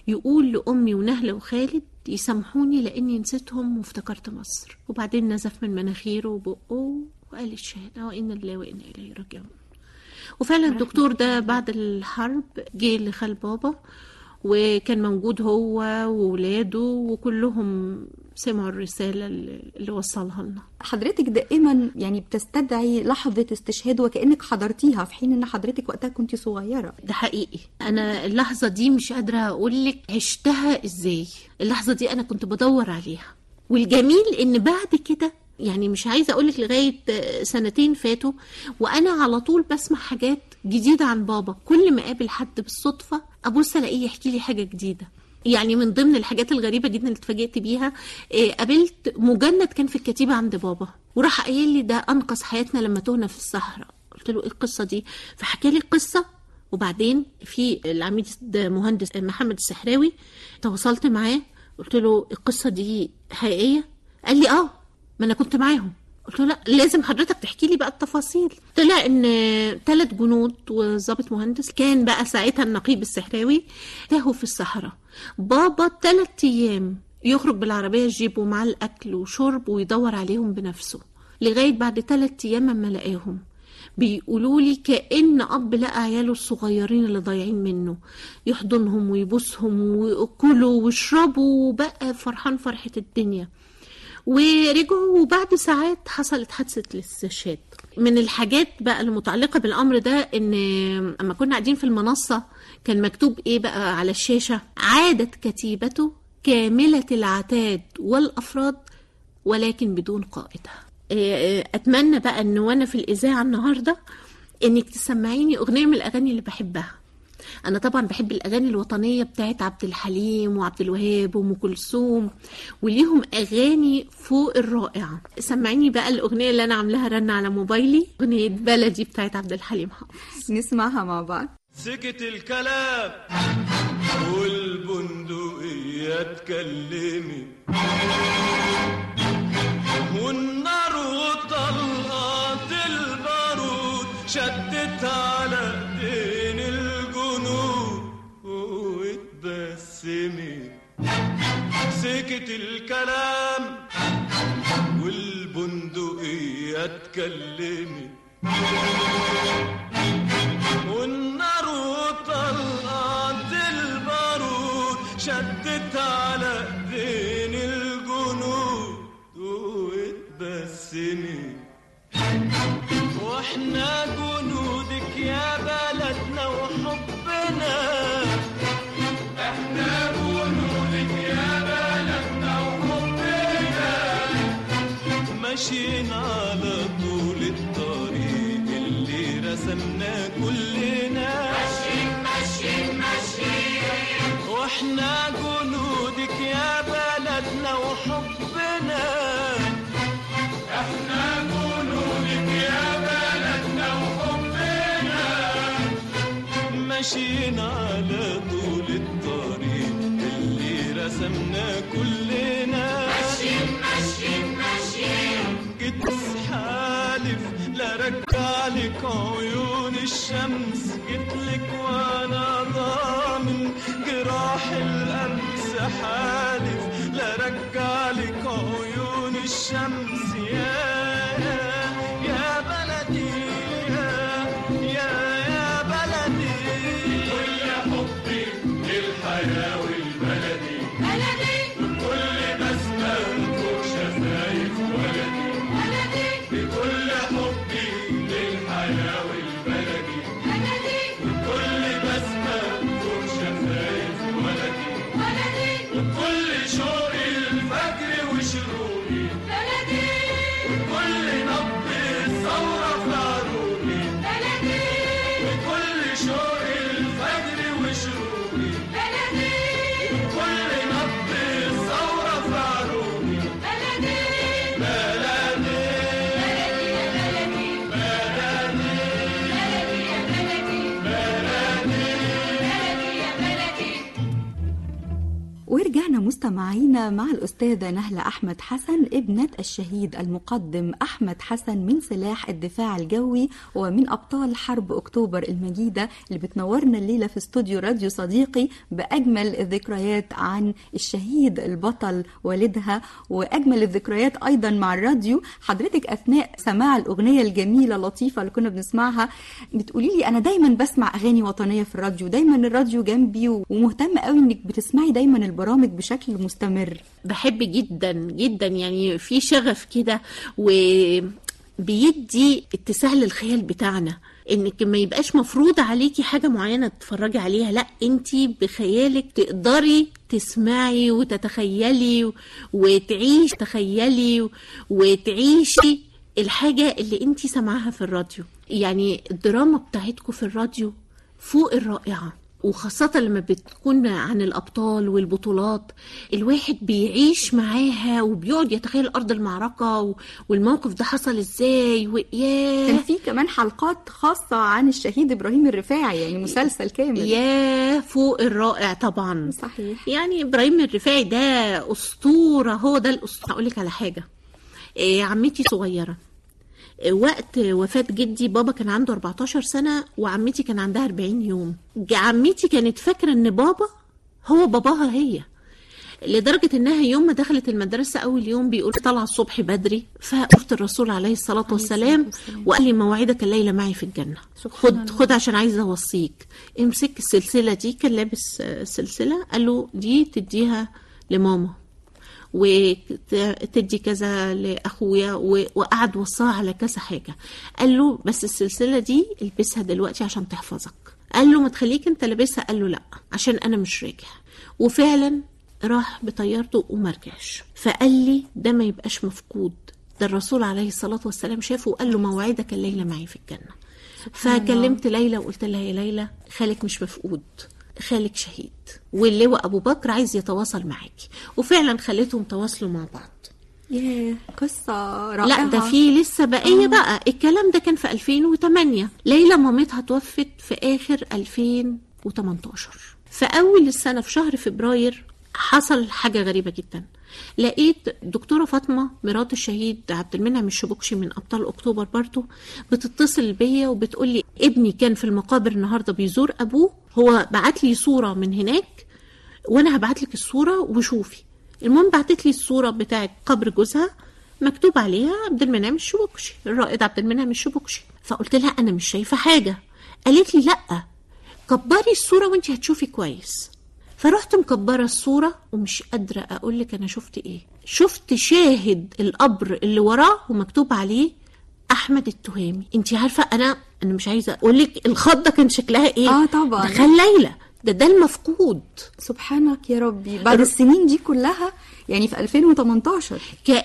يقول لأمي ونهلة وخالد يسامحوني لأني نسيتهم وافتكرت مصر وبعدين نزف من مناخيره وبقه وقال الشهادة وإنا لله وإنا إليه راجعون وفعلا الدكتور ده بعد الحرب جه لخال بابا وكان موجود هو وولاده وكلهم سمعوا الرسالة اللي اللي وصلها لنا حضرتك دائما يعني بتستدعي لحظة استشهاد وكأنك حضرتيها في حين ان حضرتك وقتها كنت صغيرة ده حقيقي انا اللحظه دي مش قادره اقول لك عشتها ازاي اللحظه دي انا كنت بدور عليها والجميل ان بعد كده يعني مش عايزه اقول لك لغايه آه، سنتين فاتوا وانا على طول بسمع حاجات جديده عن بابا كل ما اقابل حد بالصدفه ابص الاقيه يحكي لي حاجه جديده يعني من ضمن الحاجات الغريبه جدا اللي اتفاجئت بيها آه، قابلت مجند كان في الكتيبه عند بابا وراح قايل لي ده انقذ حياتنا لما تهنا في الصحراء قلت له ايه القصه دي فحكى لي القصه وبعدين في العميد مهندس محمد السحراوي تواصلت معاه قلت له القصه دي حقيقيه قال لي اه ما انا كنت معاهم قلت له لا لازم حضرتك تحكي لي بقى التفاصيل طلع ان ثلاث جنود وظابط مهندس كان بقى ساعتها النقيب السحراوي تاهوا في الصحراء بابا ثلاث ايام يخرج بالعربيه جيب ومعاه الاكل وشرب ويدور عليهم بنفسه لغايه بعد ثلاث ايام اما لقاهم بيقولوا لي كأن أب لقى عياله الصغيرين اللي ضايعين منه يحضنهم ويبوسهم ويأكلوا ويشربوا وبقى فرحان فرحة الدنيا ورجعوا وبعد ساعات حصلت حادثة الاستشهاد من الحاجات بقى المتعلقة بالأمر ده إن أما كنا قاعدين في المنصة كان مكتوب إيه بقى على الشاشة عادت كتيبته كاملة العتاد والأفراد ولكن بدون قائدها إيه، اتمنى بقى ان وانا في الاذاعه النهارده انك تسمعيني اغنيه من الاغاني اللي بحبها انا طبعا بحب الاغاني الوطنيه بتاعت عبد الحليم وعبد الوهاب وام كلثوم وليهم اغاني فوق الرائعه سمعيني بقى الاغنيه اللي انا عاملاها رن على موبايلي اغنيه بلدي بتاعت عبد الحليم حافظ نسمعها مع بعض سكت الكلام والبندقية تكلمي والنار وطلقات البارود شدت على ايدين الجنود واتبسمي سكت الكلام والبندقية تكلمي والنار وطلقات البارود شدت على ايدين الجنود واتبسمي واحنا جنودك يا بلدنا وحبنا احنا جنودك يا بلدنا وحبنا ماشيين على طول الطريق اللي رسمناه كلنا ماشيين ماشيين ماشيين واحنا جنودك يا بلدنا وحبنا احنا جنودك يا بلدنا وحبنا ماشيين على طول الطريق اللي رسمناه كلنا ماشيين ماشيين ماشيين جيت حالف لا رجع لك عيون الشمس جيت لك وانا ضامن جراح الامس حالف لا رجع لك عيون الشمس يا يا بلدي يا يا يا بلدي كل حبي للحياة والبلدي بلدي كل بسمة فوق شفايف ولدي بلدي بكل حبي للحياة والبلدي بلدي بكل بسمة فوق شفايف ولدي بلدي بكل شوق الفجر وشروقي بلدي بكل نبض الثورة في عروقي بلدي بكل شوق الفجر وشروقي بلدي ورجعنا مستمعينا مع الأستاذة نهلة أحمد حسن ابنة الشهيد المقدم أحمد حسن من سلاح الدفاع الجوي ومن أبطال حرب أكتوبر المجيدة اللي بتنورنا الليلة في استوديو راديو صديقي بأجمل الذكريات عن الشهيد البطل والدها وأجمل الذكريات أيضا مع الراديو حضرتك أثناء سماع الأغنية الجميلة اللطيفة اللي كنا بنسمعها بتقولي لي أنا دايما بسمع أغاني وطنية في الراديو دايما الراديو جنبي ومهتمة قوي إنك بتسمعي دايما البرامج بشكل مستمر بحب جدا جدا يعني في شغف كده وبيدي اتساع للخيال بتاعنا انك ما يبقاش مفروض عليكي حاجه معينه تتفرجي عليها لا انت بخيالك تقدري تسمعي وتتخيلي و- وتعيش تخيلي و- وتعيشي الحاجه اللي انت سامعاها في الراديو يعني الدراما بتاعتكم في الراديو فوق الرائعه وخاصة لما بتكون عن الأبطال والبطولات الواحد بيعيش معاها وبيقعد يتخيل أرض المعركة و- والموقف ده حصل إزاي كان وياه في كمان حلقات خاصة عن الشهيد إبراهيم الرفاعي يعني مسلسل كامل ياه فوق الرائع طبعا صحيح يعني إبراهيم الرفاعي ده أسطورة هو ده الأسطورة هقول لك على حاجة إيه عمتي صغيرة إيه وقت وفاة جدي بابا كان عنده 14 سنة وعمتي كان عندها 40 يوم ج- عمتي كانت فاكرة إن بابا هو باباها هي لدرجة إنها يوم ما دخلت المدرسة أول يوم بيقول طالعة الصبح بدري فقلت الرسول عليه الصلاة والسلام والسلام. وقال لي موعدك الليلة معي في الجنة سبحان خد الله. خد عشان عايزة أوصيك امسك السلسلة دي كان لابس آه، سلسلة قال له دي تديها لماما وتدي كذا لاخويا و- وقعد وصاها على كذا حاجه قال له بس السلسله دي البسها دلوقتي عشان تحفظك قال له ما تخليك انت لابسها قال له لا عشان انا مش راجع وفعلا راح بطيارته وما رجعش فقال لي ده ما يبقاش مفقود ده الرسول عليه الصلاه والسلام شافه وقال له موعدك الليله معي في الجنه فكلمت ليلى وقلت لها يا ليلى خالك مش مفقود خالك شهيد واللواء ابو بكر عايز يتواصل معاكي وفعلا خليتهم تواصلوا مع بعض ياه قصة رائعة لا ده في لسه بقيه بقى الكلام ده كان في 2008 ليلى مامتها توفت في اخر 2018 في اول السنه في شهر فبراير حصل حاجه غريبه جدا لقيت دكتوره فاطمه مرات الشهيد عبد المنعم الشبكشي من ابطال اكتوبر برضه بتتصل بيا وبتقول لي ابني كان في المقابر النهارده بيزور ابوه هو بعت لي صوره من هناك وانا هبعت لك الصوره وشوفي المهم بعتت لي الصوره بتاعت قبر جوزها مكتوب عليها عبد المنعم الشبكشي الرائد عبد المنعم الشبكشي فقلت لها انا مش شايفه حاجه قالت لي لا كبري الصوره وانت هتشوفي كويس فرحت مكبره الصوره ومش قادره اقول لك انا شفت ايه شفت شاهد القبر اللي وراه ومكتوب عليه احمد التهامي انت عارفه انا انا مش عايزه اقول لك الخضه كان شكلها ايه آه طبعاً. ده كان ليلى ده ده المفقود سبحانك يا ربي بعد السنين دي كلها يعني في 2018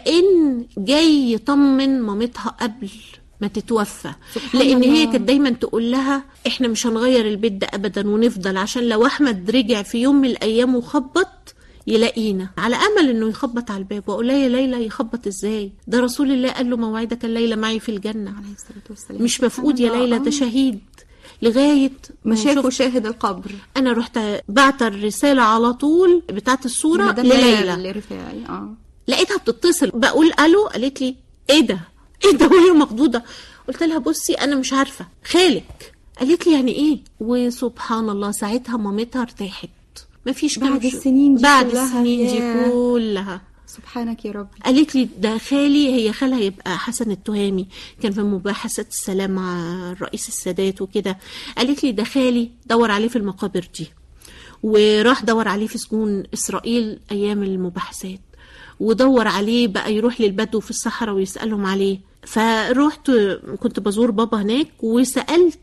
كأن جاي يطمن مامتها قبل ما تتوفى سبحان لان هي الله. كانت دايما تقول لها احنا مش هنغير البيت ده ابدا ونفضل عشان لو احمد رجع في يوم من الايام وخبط يلاقينا على امل انه يخبط على الباب واقول لها يا ليلى يخبط ازاي ده رسول الله قال له موعدك الليله معي في الجنه عليه الصلاة والسلام مش مفقود يا سبحان الله. ليلى ده شهيد لغايه ما شافوا شفت- شاهد القبر انا رحت بعت الرساله على طول بتاعت الصوره مدام لليلى الرفاعي اه لقيتها بتتصل بقول الو قالت لي ايه ده ايه ده وهي مخضوضه قلت لها بصي انا مش عارفه خالك قالت لي يعني ايه وسبحان الله ساعتها مامتها ارتاحت مفيش بعد كام شو- السنين دي بعد كلها، السنين دي ياه. كلها سبحانك يا ربي قالت لي ده خالي هي خالها يبقى حسن التهامي كان في مباحثات السلام مع الرئيس السادات وكده قالت لي ده خالي دور عليه في المقابر دي وراح دور عليه في سجون اسرائيل ايام المباحثات ودور عليه بقى يروح للبدو في الصحراء ويسالهم عليه فرحت كنت بزور بابا هناك وسالت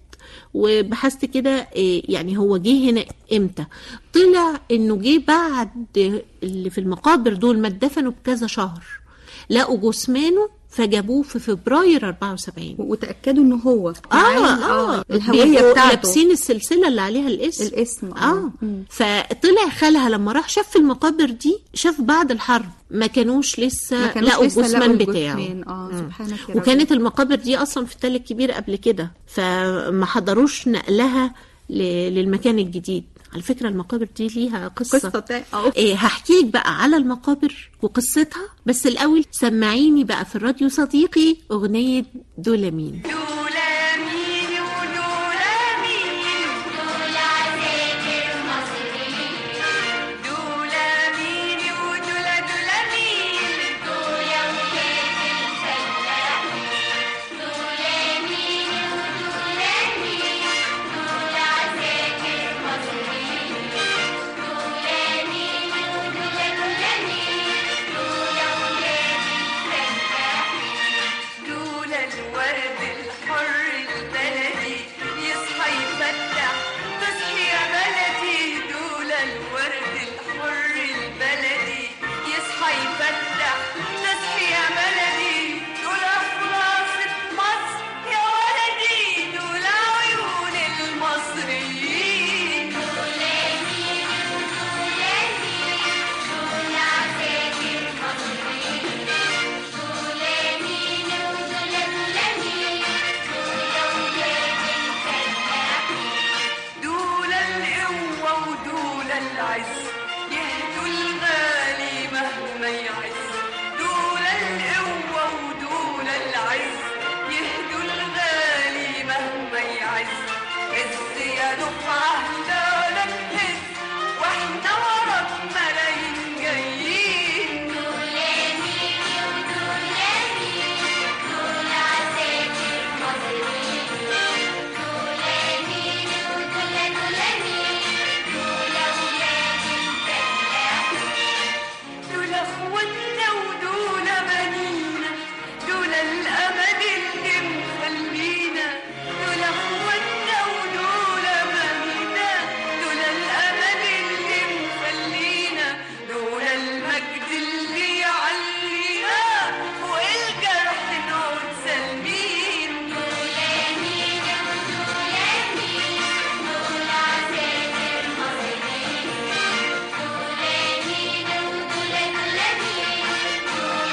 وبحثت كده إيه يعني هو جه هنا امتى طلع انه جه بعد اللي في المقابر دول ما اتدفنوا بكذا شهر لقوا جثمانه فجابوه في فبراير 74 وتاكدوا ان هو اه معاه اه الهويه بيبقوا بتاعته لابسين السلسله اللي عليها الاسم الاسم اه مم. فطلع خالها لما راح شاف في المقابر دي شاف بعد الحرب ما كانوش لسه ما كانوش لقوا لسه لقوا الجثمان بتاعه الجثمان. اه مم. سبحانك يا رب وكانت المقابر دي اصلا في التل الكبير قبل كده فما حضروش نقلها ل- للمكان الجديد على فكره المقابر دي ليها قصه, قصة تا- أهو. إيه هحكي لك بقى على المقابر وقصتها بس الاول سمعيني بقى في الراديو صديقي اغنيه دول مين دولا مين ودولا مين دولا عساكر مصريين دولا مين ودولا دولا مين دولا ولاد الفلاح دولا مين ودولا مين دولا عساكر مصريين دولا مين ودولا دولا مين دولا ولاد الفلاح دول الورد الحر البلدي يصحى يفتح تصحي يا بلدي دول الورد الحر البلدي يصحى يفتح تصحي يا بلدي دول خلاصة مصر يا ولدي دول عيون المصريين دول مين ودول مين دول عساكر مصريين دول مين ودول دول مين دول ولاد الفلاح دول القوة ودول العز يهدوا الغالي مهما يعز دول القوة ودول العز يهدوا الغالي مهما يعز هز يا دفعة لا نهز واحنا وراك ملايين جايين دول مين ودول مين دول عساكر مصريين دول مين ودول دول مين دول ولاد الفلاح دول اخواتنا ودول بنينا دول الامل اللي مخلينا دول اخواتنا ودول بنينا دول الامل اللي مخلينا دول المجد اللي يعلينا فوق الجرح نقعد سالمين دول مين ودول مين دول عساكر مصريين دول مين ودول دول مين دول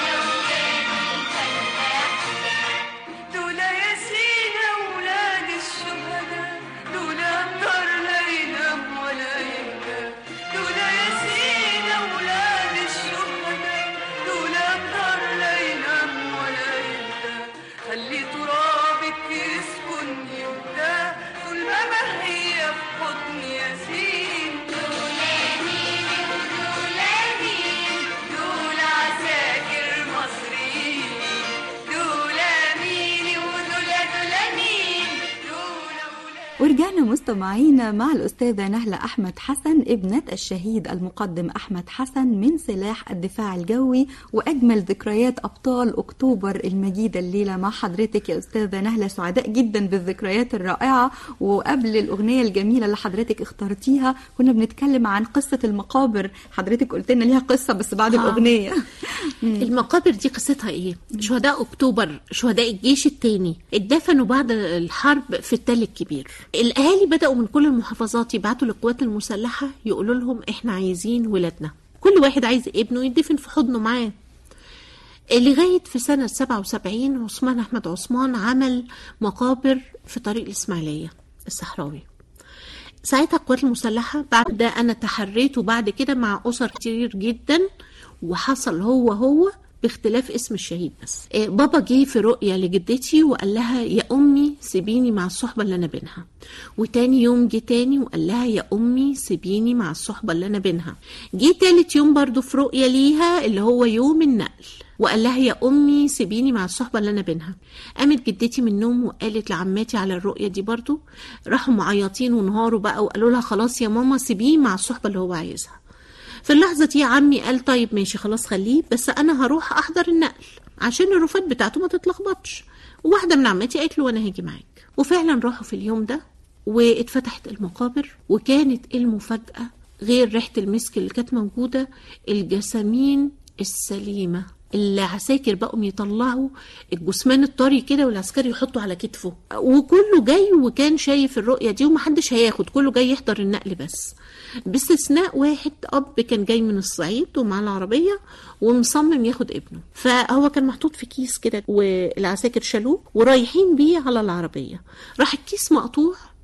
ولاد الفلاح دول يا سينا ولاد الشهداء دول أبطال لا ينام ولا يهدى دول يا سينا ولاد الشهداء دول أبطال لا ينام ولا يهدى خلي ترابك يسكن يهدى طول ما هي في حضن ياسين دول مين ودول مين دول عساكر مصريين دول مين ودول دول مين دول ولاد ورجعنا مستمعينا مع الأستاذة نهلة أحمد حسن ابنة الشهيد المقدم أحمد حسن من سلاح الدفاع الجوي وأجمل ذكريات أبطال أكتوبر المجيدة الليلة مع حضرتك يا أستاذة نهلة سعداء جدا بالذكريات الرائعة وقبل الأغنية الجميلة اللي حضرتك اخترتيها كنا بنتكلم عن قصة المقابر حضرتك قلت لنا ليها قصة بس بعد آه. الأغنية المقابر دي قصتها ايه شهداء اكتوبر شهداء الجيش الثاني اتدفنوا بعد الحرب في التل الكبير الاهالي بداوا من كل المحافظات يبعتوا للقوات المسلحه يقولوا لهم احنا عايزين ولادنا كل واحد عايز ابنه يدفن في حضنه معاه لغاية في سنة 77 عثمان أحمد عثمان عمل مقابر في طريق الإسماعيلية الصحراوي ساعتها القوات المسلحة بعد ده أنا تحريت وبعد كده مع أسر كتير جدا وحصل هو هو باختلاف اسم الشهيد بس إيه، بابا جه في رؤية لجدتي وقال لها يا أمي سيبيني مع الصحبة اللي أنا بينها وتاني يوم جه تاني وقال لها يا أمي سيبيني مع الصحبة اللي أنا بينها جه تالت يوم برضو في رؤية ليها اللي هو يوم النقل وقال لها يا امي سيبيني مع الصحبه اللي انا بينها قامت جدتي من النوم وقالت لعماتي على الرؤيه دي برضو راحوا معيطين وانهاروا بقى وقالوا لها خلاص يا ماما سيبيه مع الصحبه اللي هو عايزها في اللحظه دي عمي قال طيب ماشي خلاص خليه بس انا هروح احضر النقل عشان الرفات بتاعته ما تتلخبطش وواحده من عماتي قالت له وانا هاجي معاك وفعلا راحوا في اليوم ده واتفتحت المقابر وكانت المفاجاه غير ريحه المسك اللي كانت موجوده الجسامين السليمه العساكر بقوا يطلعوا الجثمان الطري كده والعسكري يحطوا على كتفه وكله جاي وكان شايف الرؤية دي ومحدش هياخد كله جاي يحضر النقل بس باستثناء واحد أب كان جاي من الصعيد ومع العربية ومصمم ياخد ابنه فهو كان محطوط في كيس كده والعساكر شالوه ورايحين بيه على العربية راح الكيس مقطوع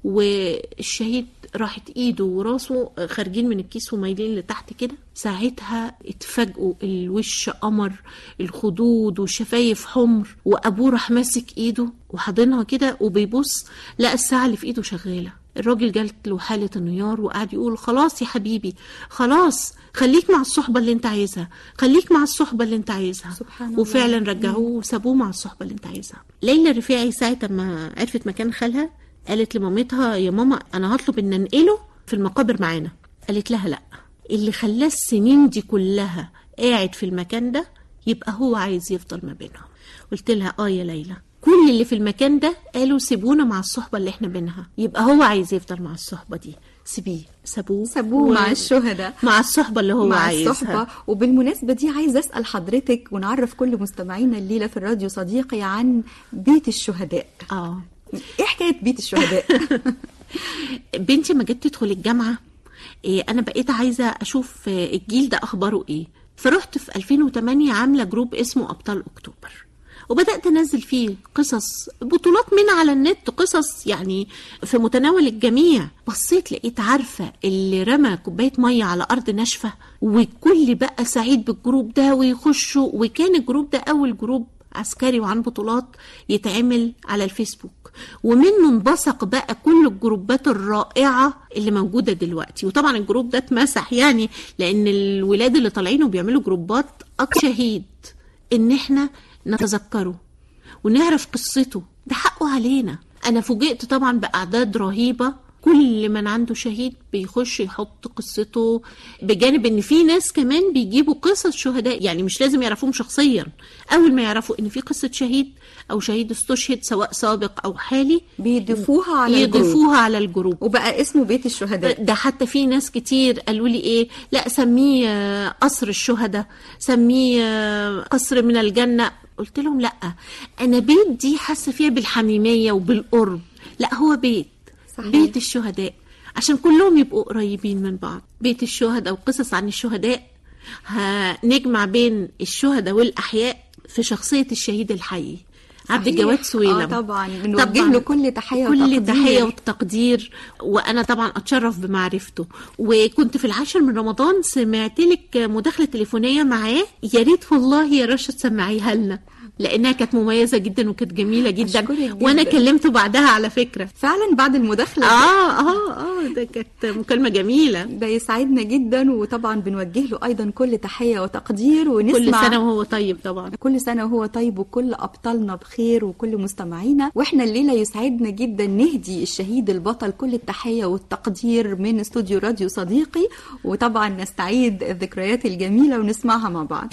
والشهيد راحت ايده وراسه خارجين من الكيس ومايلين لتحت كده ساعتها اتفاجئوا الوش قمر الخدود والشفايف حمر وابوه راح ماسك ايده وحاضنها كده وبيبص لقى الساعه اللي في ايده شغاله الراجل جالت له حالة انهيار وقعد يقول خلاص يا حبيبي خلاص خليك مع الصحبة اللي انت عايزها خليك مع الصحبة اللي انت عايزها سبحان الله. وفعلا رجعوه وسابوه مع الصحبة اللي انت عايزها ليلى الرفاعي ساعة ما عرفت مكان خالها قالت لمامتها يا ماما انا هطلب ان ننقله في المقابر معانا قالت لها لا اللي خلاه السنين دي كلها قاعد في المكان ده يبقى هو عايز يفضل ما بينهم قلت لها اه يا ليلى كل اللي في المكان ده قالوا سيبونا مع الصحبة اللي احنا بينها يبقى هو عايز يفضل مع الصحبة دي سيبيه سابوه سابوه و- مع الشهداء مع الصحبة اللي هو مع عايزها الصحبة وبالمناسبة دي عايزة أسأل حضرتك ونعرف كل مستمعينا الليلة في الراديو صديقي عن بيت الشهداء اه ايه حكاية بيت الشهداء بنتي ما جت تدخل الجامعة إيه أنا بقيت عايزة أشوف آه، الجيل ده أخباره إيه فرحت في 2008 عاملة جروب اسمه أبطال أكتوبر وبدأت أنزل فيه قصص بطولات من على النت قصص يعني في متناول الجميع بصيت لقيت عارفة اللي رمى كوباية مية على أرض ناشفة والكل بقى سعيد بالجروب ده ويخشوا وكان الجروب ده أول جروب عسكري وعن بطولات يتعمل على الفيسبوك ومنه انبثق بقى كل الجروبات الرائعة اللي موجودة دلوقتي وطبعا الجروب ده اتمسح يعني لأن الولاد اللي طالعين وبيعملوا جروبات أك شهيد إن احنا نتذكره ونعرف قصته ده حقه علينا أنا فوجئت طبعا بأعداد رهيبة كل من عنده شهيد بيخش يحط قصته بجانب ان في ناس كمان بيجيبوا قصص شهداء يعني مش لازم يعرفوهم شخصيا اول ما يعرفوا ان في قصه شهيد او شهيد استشهد سواء سابق او حالي بيضيفوها على الجروب يضيفوها على الجروب وبقى اسمه بيت الشهداء ده حتى في ناس كتير قالوا لي ايه لا سميه آه، قصر الشهداء سميه آه، قصر من الجنه قلت لهم لا انا بيت دي حاسه فيها بالحميميه وبالقرب لا هو بيت صحيح. بيت الشهداء عشان كلهم يبقوا قريبين من بعض بيت الشهداء وقصص عن الشهداء هنجمع بين الشهداء والاحياء في شخصيه الشهيد الحي عبد صحيح. الجواد سويلم اه طبعا بنوجه له كل تحية كل وتقدير. تحية وتقدير وأنا طبعا أتشرف بمعرفته وكنت في العاشر من رمضان سمعت لك مداخلة تليفونية معاه يا ريت والله يا رشا تسمعيها لنا لأنها كانت مميزة جدا وكانت جميلة جدا أشكرك جداً. وأنا كلمته بعدها على فكرة فعلا بعد المداخلة آه آه آه ده كانت مكالمة جميلة ده يسعدنا جدا وطبعا بنوجه له ايضا كل تحيه وتقدير ونسمع كل سنة وهو طيب طبعا كل سنة وهو طيب وكل أبطالنا بخير وكل مستمعينا وإحنا الليلة يسعدنا جدا نهدي الشهيد البطل كل التحية والتقدير من استوديو راديو صديقي وطبعا نستعيد الذكريات الجميلة ونسمعها مع بعض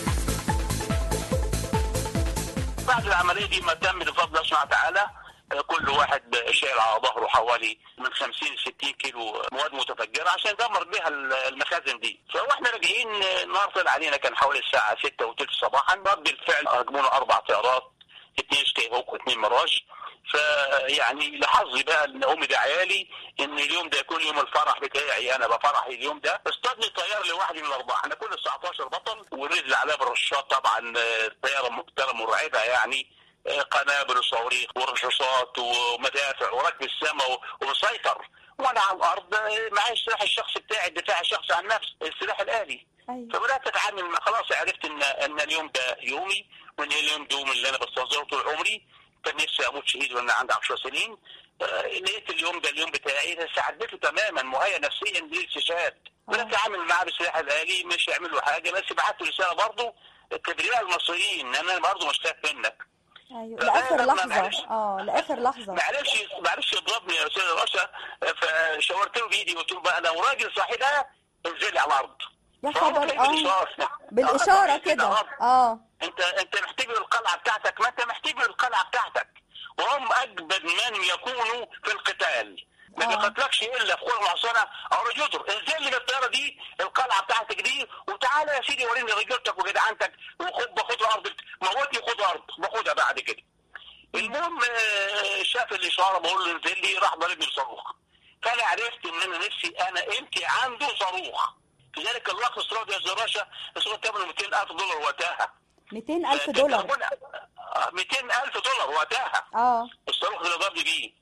بعد العمليه دي ما تم بفضل الله سبحانه وتعالى آه، كل واحد شايل على ظهره حوالي من 50 ل 60 كيلو مواد متفجره عشان يدمر بها ال- المخازن دي فاحنا راجعين آه، النهار طلع علينا كان حوالي الساعه 6 وثلث صباحا رد بالفعل هجمونا اربع طيارات اثنين سكاي هوك واثنين مراج فيعني لحظي بقى ان امي بعيالي ان اليوم ده يكون يوم الفرح بتاعي انا بفرحي اليوم ده اصطادني طيار لوحدي من الاربعه احنا كل 19 بطل ونزل عليها بالرشاط طبعا آه، طياره طياره مرعبه يعني آه، قنابل وصواريخ ورشاشات ومدافع وركب السماء و- ومسيطر وانا على الارض آه، معايا السلاح الشخصي بتاعي الدفاع الشخصي عن نفسي السلاح الالي فبدات اتعامل مع خلاص عرفت ان ان اليوم ده يومي وان اليوم ده يوم اللي انا بستنظره طول عمري كان نفسي اموت شهيد وانا عندي 10 سنين آه، لقيت اليوم ده اليوم بتاعي ساعدته تماما مهيئ نفسيا للاستشهاد بدات اتعامل معاه بالسلاح الالي مش يعمل له حاجه بس بعت له رساله برضه كبرياء المصريين ان انا برضه مشتاق منك ايوه لا، لاخر لا، ما معلش. لحظه اه لاخر لحظه ما عرفش ما عرفش يضربني يا استاذ رشا فشاورت له بايدي قلت له بقى لو راجل صاحبها انزل لي على الارض يا فهو خبر كان اه بالإشارة. بالاشاره آه، كده آه. اه انت انت محتاج له القلعه بتاعتك ما انت محتاج له القلعه بتاعتك وهم اجبد من يكونوا في القتال ما آه. بيقتلكش الا في قوه محصنه او رجدر انزل لي بالطياره دي القلعه بتاعتك دي وتعالى يا سيدي وريني رجولتك وجدعنتك وخد باخد ارض موتني خد ارض باخدها بعد كده المهم آه، شاف الاشاره بقول له انزل لي راح ضربني بصاروخ فانا عرفت ان انا نفسي انا قيمتي عنده صاروخ لذلك اللقب السعودي يا زراشة الصاروخ ثمنه 200000 دولار وقتها 200000 دولار 200000 دولار وقتها اه الصاروخ اللي ضربني بيه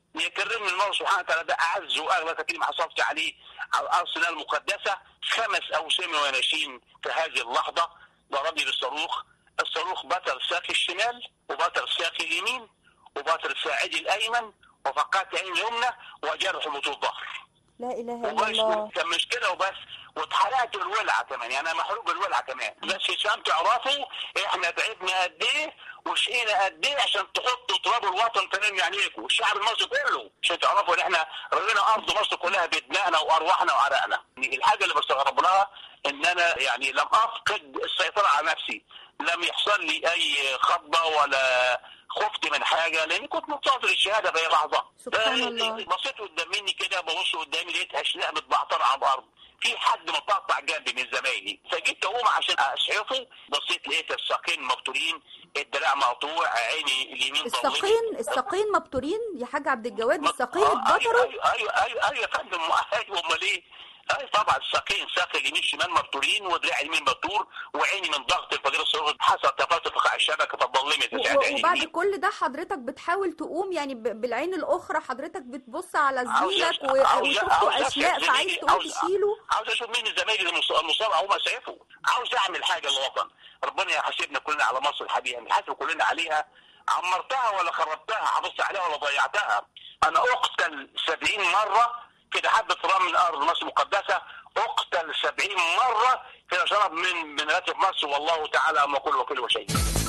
يكرمني الله سبحانه وتعالى ده اعز واغلى تكريم حصلت عليه على الارض المقدسه خمس اوسمه وناشين في هذه اللحظه ضربني بالصاروخ الصاروخ بتر ساقي الشمال وبتر ساقي اليمين وبتر ساعدي الايمن وفقدت عين اليمنى وجرح بطول ظهر لا اله الا وبس الله كان مش كده وبس واتحرقت الولعه كمان يعني انا محروق بالولعه كمان بس عشان تعرفوا احنا تعبنا قد ايه وشقينا قد ايه عشان تحطوا تراب الوطن تنام عينيكم والشعب المصري كله عشان تعرفوا ان احنا رمينا ارض مصر كلها بدمائنا وارواحنا وعرقنا الحاجه اللي بستغرب لها ان انا يعني لم افقد السيطره على نفسي لم يحصل لي اي خضه ولا خفت من حاجه لاني كنت منتظر الشهاده في اي لحظه سبحان ده- الله. بصيت قدام مني كده ببص قدامي لقيت اشلاء متبعتره على الارض في حد متقطع جنبي من زمايلي فجيت اقوم عشان اسعفه بصيت لقيت الساقين مبتورين الدراع مقطوع عيني اليمين ضلمت. الساقين الساقين مبتورين يا حاج عبد الجواد ما- الساقين آه، اتبطروا ايوه ايوه ايوه ايوه يا فندم ايوه امال ايه؟ اي طبعا الساقين ساق اليمين شمال مبتورين ودراع اليمين مبتور وعيني من ضغط الفجر الصغير حصل تفاصيل الشبكه فضلمت و- ساعة و- عيني وبعد اليمين. كل ده حضرتك بتحاول تقوم يعني ب- بالعين الاخرى حضرتك بتبص على عاوز زميلك أش- و- عاوز- وشفتوا عاوز اشلاء أشوف فعايز زميلي، تقوم عاوز- تشيله عاوز اشوف مين زمايلي المص- المصاب او مسعفه عاوز اعمل حاجه للوطن ربنا يحاسبنا كلنا على مصر الحبيبه نحاسب كلنا عليها عمرتها ولا خربتها حافظت عليها ولا ضيعتها انا اقتل سبعين مره كده حبة رمل من ارض مصر المقدسه اقتل سبعين مره كده شرب من من راتب مصر والله تعالى ما كل وكل وشيء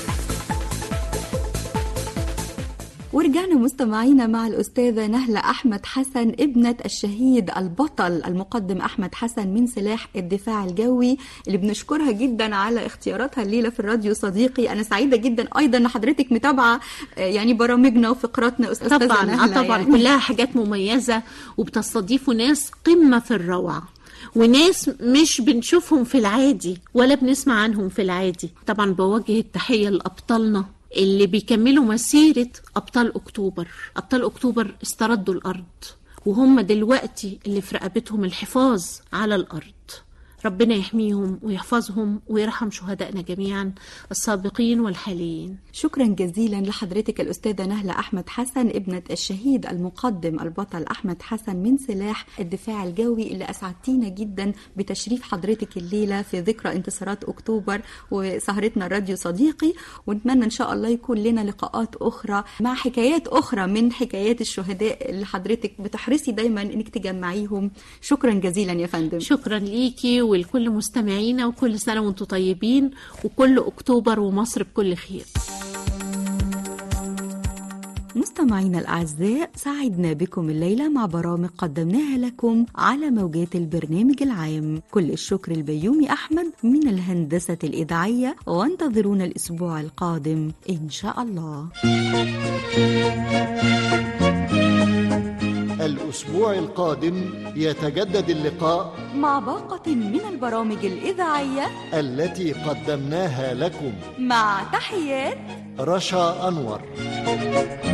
ورجعنا مستمعينا مع الأستاذة نهلة أحمد حسن ابنة الشهيد البطل المقدم أحمد حسن من سلاح الدفاع الجوي اللي بنشكرها جدا على اختياراتها الليلة في الراديو صديقي أنا سعيدة جدا أيضا أن حضرتك متابعة آه، يعني برامجنا وفقراتنا أستاذة طبعا نهلة آه طبعا يعني. كلها حاجات مميزه وبتستضيفوا ناس قمه في الروعه وناس مش بنشوفهم في العادي ولا بنسمع عنهم في العادي طبعا بوجه التحيه لابطالنا اللي بيكملوا مسيره ابطال اكتوبر ابطال اكتوبر استردوا الارض وهم دلوقتي اللي في رقبتهم الحفاظ على الارض ربنا يحميهم ويحفظهم ويرحم شهدائنا جميعا السابقين والحاليين شكرا جزيلا لحضرتك الأستاذة نهلة أحمد حسن ابنة الشهيد المقدم البطل أحمد حسن من سلاح الدفاع الجوي اللي أسعدتينا جدا بتشريف حضرتك الليلة في ذكرى انتصارات أكتوبر وسهرتنا الراديو صديقي ونتمنى إن شاء الله يكون لنا لقاءات أخرى مع حكايات أخرى من حكايات الشهداء اللي حضرتك بتحرصي دايما إنك تجمعيهم شكرا جزيلا يا فندم شكرا ليكي ولكل مستمعينا وكل سنة وانتم طيبين وكل أكتوبر ومصر بكل خير مستمعينا الأعزاء سعدنا بكم الليلة مع برامج قدمناها لكم على موجات البرنامج العام كل الشكر البيومي أحمد من الهندسة الإذاعية وانتظرونا الأسبوع القادم إن شاء الله الأسبوع القادم يتجدد اللقاء مع باقة من البرامج الإذاعية التي قدمناها لكم مع تحيات رشا أنور